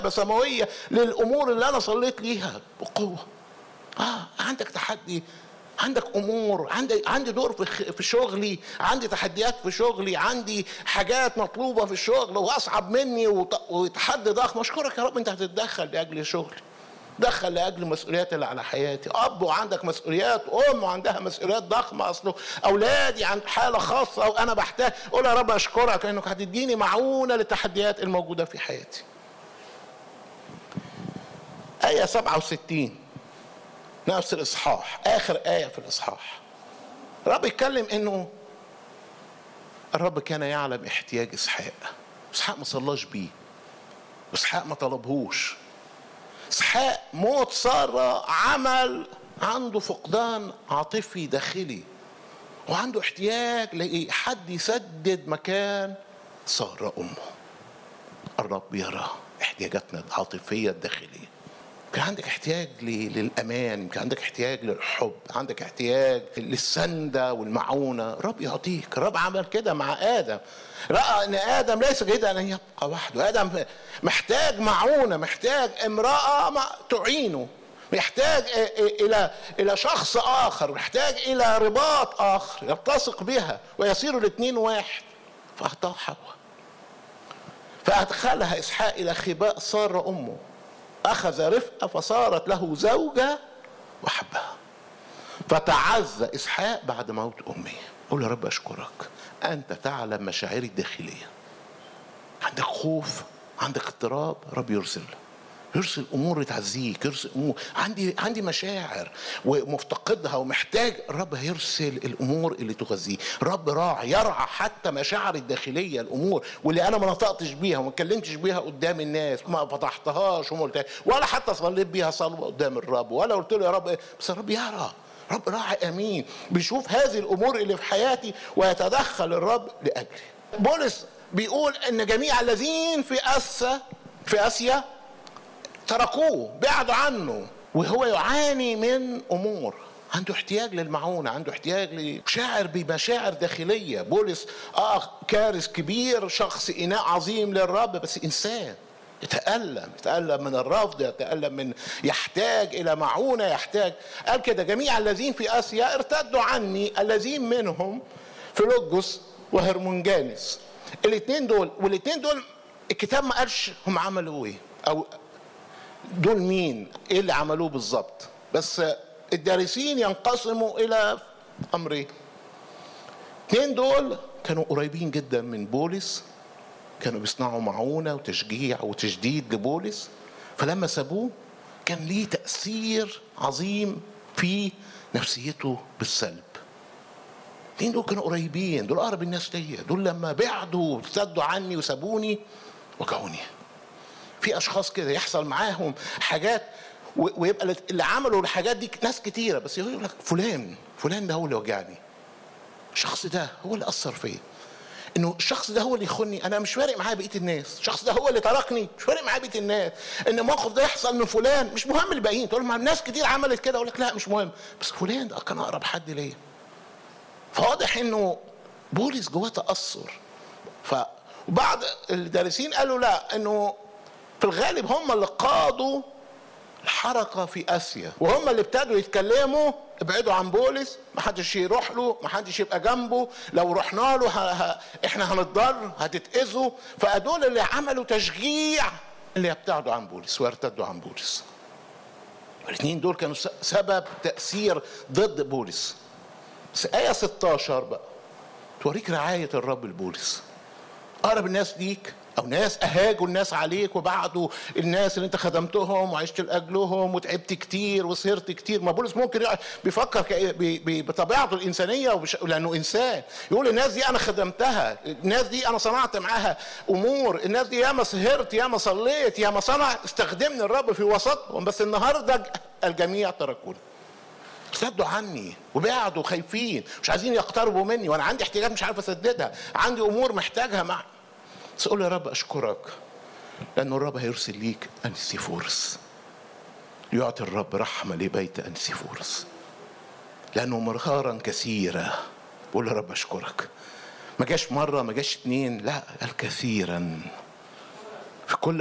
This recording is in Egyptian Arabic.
سماويه للامور اللي انا صليت ليها بقوه اه عندك تحدي عندك امور عندي عندي دور في في شغلي عندي تحديات في شغلي عندي حاجات مطلوبه في الشغل واصعب مني وتحدي ضخم اشكرك يا رب انت هتتدخل لاجل شغلي دخل لاجل المسؤوليات اللي على حياتي اب وعندك مسؤوليات ام وعندها مسؤوليات ضخمه اصله اولادي عند حاله خاصه وانا بحتاج قول يا رب اشكرك انك هتديني معونه للتحديات الموجوده في حياتي آية 67 نفس الإصحاح آخر آية في الإصحاح الرب يتكلم إنه الرب كان يعلم احتياج إسحاق إسحاق ما صلاش بيه إسحاق ما طلبهوش إسحاق موت سارة عمل عنده فقدان عاطفي داخلي وعنده احتياج لحد يسدد مكان سارة أمه الرب يرى احتياجاتنا العاطفية الداخلية كان عندك احتياج للامان كان عندك احتياج للحب عندك احتياج للسندة والمعونة رب يعطيك رب عمل كده مع آدم رأى أن آدم ليس جيدا أن يبقى وحده آدم محتاج معونة محتاج امرأة تعينه يحتاج الى الى شخص اخر يحتاج الى رباط اخر يلتصق بها ويصير الاثنين واحد فاعطاه حواء فادخلها اسحاق الى خباء ساره امه أخذ رفقة فصارت له زوجة وحبها فتعزى إسحاق بعد موت أمه قول يا رب أشكرك أنت تعلم مشاعري الداخلية عندك خوف عندك اضطراب رب يرسل يرسل امور تعزيك يرسل امور عندي عندي مشاعر ومفتقدها ومحتاج الرب هيرسل الامور اللي تغذيه الرب راعي يرعى حتى مشاعري الداخليه الامور واللي انا ما نطقتش بيها وما اتكلمتش بيها قدام الناس ما فتحتهاش وما قلتها ولا حتى صليت بيها صلوه قدام الرب ولا قلت له يا رب بس الرب يرى رب راعي امين بيشوف هذه الامور اللي في حياتي ويتدخل الرب لاجلي بولس بيقول ان جميع الذين في اسيا في اسيا تركوه بعدوا عنه وهو يعاني من امور عنده احتياج للمعونة عنده احتياج لشاعر بمشاعر داخلية بولس اه كارث كبير شخص إناء عظيم للرب بس إنسان يتألم يتألم من الرفض يتألم من يحتاج إلى معونة يحتاج قال كده جميع الذين في آسيا ارتدوا عني الذين منهم فيلوجوس وهرمونجانس الاثنين دول والاثنين دول الكتاب ما قالش هم عملوا ايه او دول مين ايه اللي عملوه بالظبط بس الدارسين ينقسموا الى امرين اثنين دول كانوا قريبين جدا من بولس كانوا بيصنعوا معونة وتشجيع وتجديد لبولس فلما سابوه كان ليه تأثير عظيم في نفسيته بالسلب الاثنين دول كانوا قريبين دول أقرب الناس ليا دول لما بعدوا ارتدوا عني وسابوني وجعوني في اشخاص كده يحصل معاهم حاجات ويبقى اللي عملوا الحاجات دي ناس كتيره بس يقول لك فلان فلان ده هو اللي وجعني الشخص ده هو اللي اثر فيا انه الشخص ده هو اللي يخوني انا مش فارق معايا بقيه الناس الشخص ده هو اللي تركني مش فارق معايا بقيه الناس ان الموقف ده يحصل من فلان مش مهم الباقيين تقول ما الناس كتير عملت كده اقول لك لا مش مهم بس فلان ده كان اقرب حد ليا فواضح انه بولس جواه تاثر ف وبعض الدارسين قالوا لا انه في الغالب هم اللي قادوا الحركة في آسيا وهم اللي ابتدوا يتكلموا ابعدوا عن بولس ما حدش يروح له ما حدش يبقى جنبه لو رحنا له ه... ه... احنا هنتضر هتتأذوا فدول اللي عملوا تشجيع اللي يبتعدوا عن بولس ويرتدوا عن بولس الاثنين دول كانوا سبب تأثير ضد بولس بس آية 16 بقى توريك رعاية الرب لبولس أقرب الناس ليك او ناس اهاجوا الناس عليك وبعدوا الناس اللي انت خدمتهم وعشت لاجلهم وتعبت كتير وسهرت كتير ما بولس ممكن بيفكر بطبيعته الانسانيه وبش... لانه انسان يقول الناس دي انا خدمتها الناس دي انا صنعت معاها امور الناس دي ياما سهرت ياما صليت ياما صنع استخدمني الرب في وسطهم بس النهارده الجميع تركوني ارتدوا عني وبعدوا خايفين مش عايزين يقتربوا مني وانا عندي احتياجات مش عارف اسددها عندي امور محتاجها مع بس قول يا رب اشكرك لان الرب هيرسل ليك انسيفورس يعطي الرب رحمه لبيت انسيفورس لانه مرارا كثيره قول يا رب اشكرك ما جاش مره ما جاش اتنين لا قال كثيرا في كل